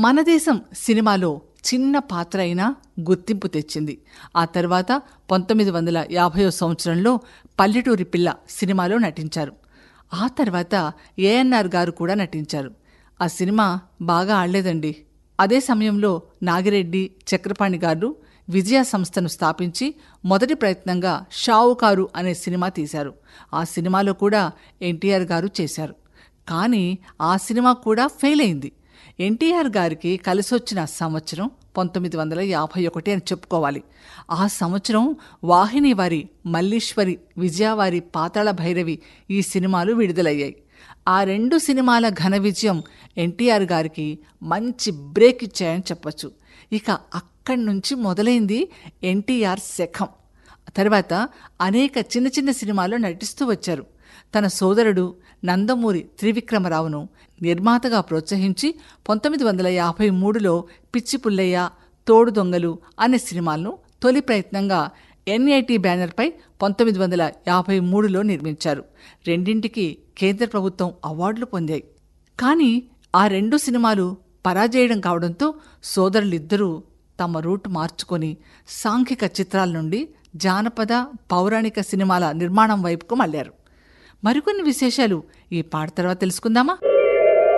మన దేశం సినిమాలో చిన్న పాత్ర అయినా గుర్తింపు తెచ్చింది ఆ తర్వాత పంతొమ్మిది వందల యాభైవ సంవత్సరంలో పల్లెటూరి పిల్ల సినిమాలో నటించారు ఆ తర్వాత ఏఎన్ఆర్ గారు కూడా నటించారు ఆ సినిమా బాగా ఆడలేదండి అదే సమయంలో నాగిరెడ్డి చక్రపాణి గారు విజయ సంస్థను స్థాపించి మొదటి ప్రయత్నంగా షావుకారు అనే సినిమా తీశారు ఆ సినిమాలో కూడా ఎన్టీఆర్ గారు చేశారు కానీ ఆ సినిమా కూడా ఫెయిల్ అయింది ఎన్టీఆర్ గారికి కలిసొచ్చిన సంవత్సరం పంతొమ్మిది వందల యాభై ఒకటి అని చెప్పుకోవాలి ఆ సంవత్సరం వాహిని వారి మల్లీశ్వరి విజయవారి పాతాళ భైరవి ఈ సినిమాలు విడుదలయ్యాయి ఆ రెండు సినిమాల ఘన విజయం ఎన్టీఆర్ గారికి మంచి బ్రేక్ ఇచ్చాయని చెప్పొచ్చు ఇక అక్కడి నుంచి మొదలైంది ఎన్టీఆర్ శఖం తర్వాత అనేక చిన్న చిన్న సినిమాల్లో నటిస్తూ వచ్చారు తన సోదరుడు నందమూరి త్రివిక్రమరావును నిర్మాతగా ప్రోత్సహించి పంతొమ్మిది వందల యాభై మూడులో పిచ్చి పుల్లయ్య తోడు దొంగలు అనే సినిమాలను తొలి ప్రయత్నంగా ఎన్ఐటి బ్యానర్పై పంతొమ్మిది వందల యాభై మూడులో నిర్మించారు రెండింటికి కేంద్ర ప్రభుత్వం అవార్డులు పొందాయి కానీ ఆ రెండు సినిమాలు పరాజేయడం కావడంతో సోదరులిద్దరూ తమ రూట్ మార్చుకొని సాంఘిక చిత్రాల నుండి జానపద పౌరాణిక సినిమాల నిర్మాణం వైపుకు మళ్లారు మరికొన్ని విశేషాలు ఈ పాట తర్వాత తెలుసుకుందామా